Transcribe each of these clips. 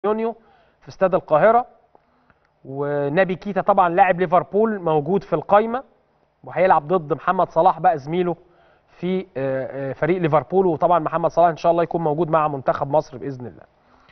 يونيو في استاد القاهره ونبي كيتا طبعا لاعب ليفربول موجود في القايمه وهيلعب ضد محمد صلاح بقى زميله في آه، آه، فريق ليفربول وطبعا محمد صلاح ان شاء الله يكون موجود مع منتخب مصر باذن الله.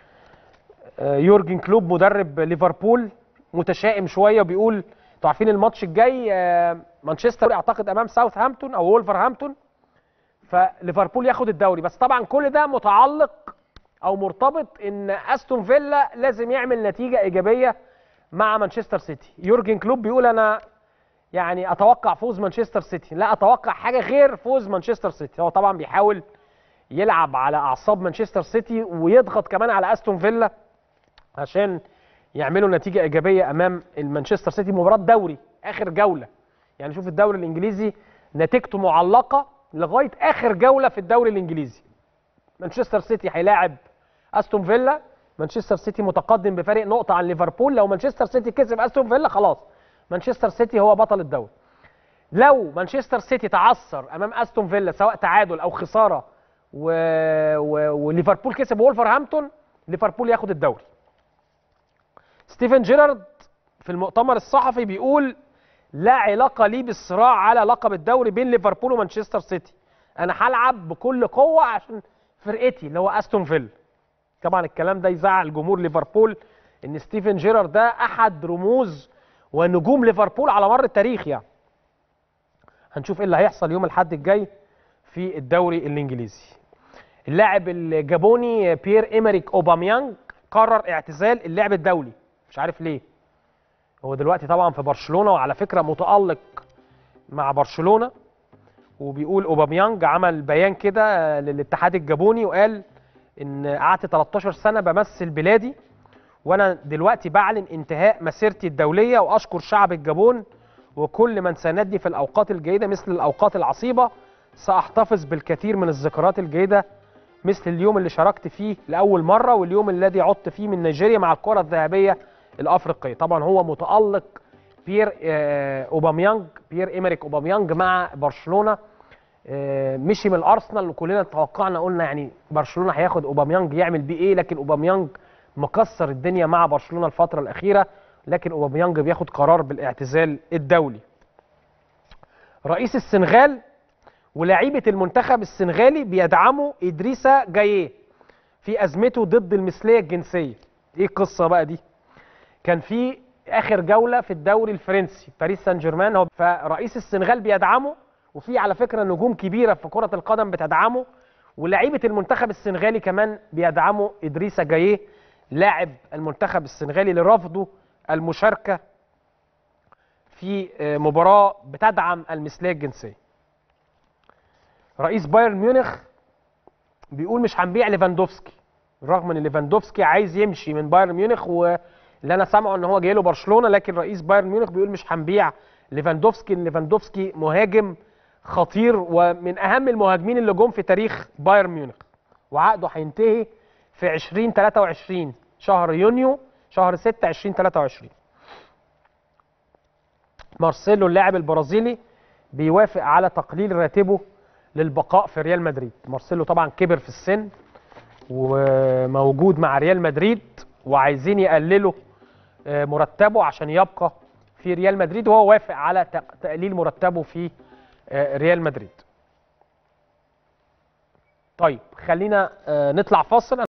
آه، يورجن كلوب مدرب ليفربول متشائم شويه وبيقول انتوا عارفين الماتش الجاي آه، مانشستر اعتقد امام ساوثهامبتون او وولفرهامبتون فليفربول ياخد الدوري بس طبعا كل ده متعلق او مرتبط ان استون فيلا لازم يعمل نتيجه ايجابيه مع مانشستر سيتي يورجن كلوب بيقول انا يعني اتوقع فوز مانشستر سيتي لا اتوقع حاجه غير فوز مانشستر سيتي هو طبعا بيحاول يلعب على اعصاب مانشستر سيتي ويضغط كمان على استون فيلا عشان يعملوا نتيجه ايجابيه امام المانشستر سيتي مباراه دوري اخر جوله يعني شوف الدوري الانجليزي نتيجته معلقه لغايه اخر جوله في الدوري الانجليزي مانشستر سيتي هيلاعب استون فيلا مانشستر سيتي متقدم بفارق نقطه عن ليفربول لو مانشستر سيتي كسب استون فيلا خلاص مانشستر سيتي هو بطل الدوري لو مانشستر سيتي تعثر امام استون فيلا سواء تعادل او خساره و... و... وليفربول كسب وولفرهامبتون ليفربول ياخد الدوري ستيفن جيرارد في المؤتمر الصحفي بيقول لا علاقه لي بالصراع على لقب الدوري بين ليفربول ومانشستر سيتي انا هلعب بكل قوه عشان فرقتي اللي هو استون فيلا طبعا الكلام ده يزعل جمهور ليفربول ان ستيفن جيرارد ده احد رموز ونجوم ليفربول على مر التاريخ يعني هنشوف ايه اللي هيحصل يوم الاحد الجاي في الدوري الانجليزي اللاعب الجابوني بيير ايمريك اوباميانج قرر اعتزال اللعب الدولي مش عارف ليه هو دلوقتي طبعا في برشلونه وعلى فكره متالق مع برشلونه وبيقول اوباميانج عمل بيان كده للاتحاد الجابوني وقال ان قعدت 13 سنه بمثل بلادي وانا دلوقتي بعلن انتهاء مسيرتي الدوليه واشكر شعب الجابون وكل من ساندني في الاوقات الجيده مثل الاوقات العصيبه ساحتفظ بالكثير من الذكريات الجيده مثل اليوم اللي شاركت فيه لاول مره واليوم الذي عدت فيه من نيجيريا مع الكره الذهبيه الافريقيه طبعا هو متالق بيير آه، اوباميانج بيير ايمريك اوباميانج مع برشلونه آه، مشي من الارسنال وكلنا توقعنا قلنا يعني برشلونه هياخد اوباميانج يعمل بيه ايه لكن اوباميانج مكسر الدنيا مع برشلونه الفتره الاخيره لكن اوباميانج بياخد قرار بالاعتزال الدولي رئيس السنغال ولاعيبه المنتخب السنغالي بيدعموا ادريسا جايه في ازمته ضد المثليه الجنسيه ايه القصه بقى دي كان في اخر جوله في الدوري الفرنسي باريس سان جيرمان هو فرئيس السنغال بيدعمه وفي على فكره نجوم كبيره في كره القدم بتدعمه ولاعيبه المنتخب السنغالي كمان بيدعموا ادريسا جايه لاعب المنتخب السنغالي لرفضه المشاركه في آه، مباراه بتدعم المثليه الجنسيه رئيس بايرن ميونخ بيقول مش هنبيع ليفاندوفسكي رغم ان ليفاندوفسكي عايز يمشي من بايرن ميونخ واللي انا سامعه ان هو جاي له برشلونه لكن رئيس بايرن ميونخ بيقول مش هنبيع ليفاندوفسكي إن ليفاندوفسكي مهاجم خطير ومن اهم المهاجمين اللي جم في تاريخ بايرن ميونخ وعقده هينتهي في 2023 شهر يونيو شهر 6 2023 مارسيلو اللاعب البرازيلي بيوافق على تقليل راتبه للبقاء في ريال مدريد مارسيلو طبعا كبر في السن وموجود مع ريال مدريد وعايزين يقللوا آه، مرتبه عشان يبقى في ريال مدريد وهو وافق على تق- تقليل مرتبه في آه، ريال مدريد طيب خلينا آه، نطلع فاصل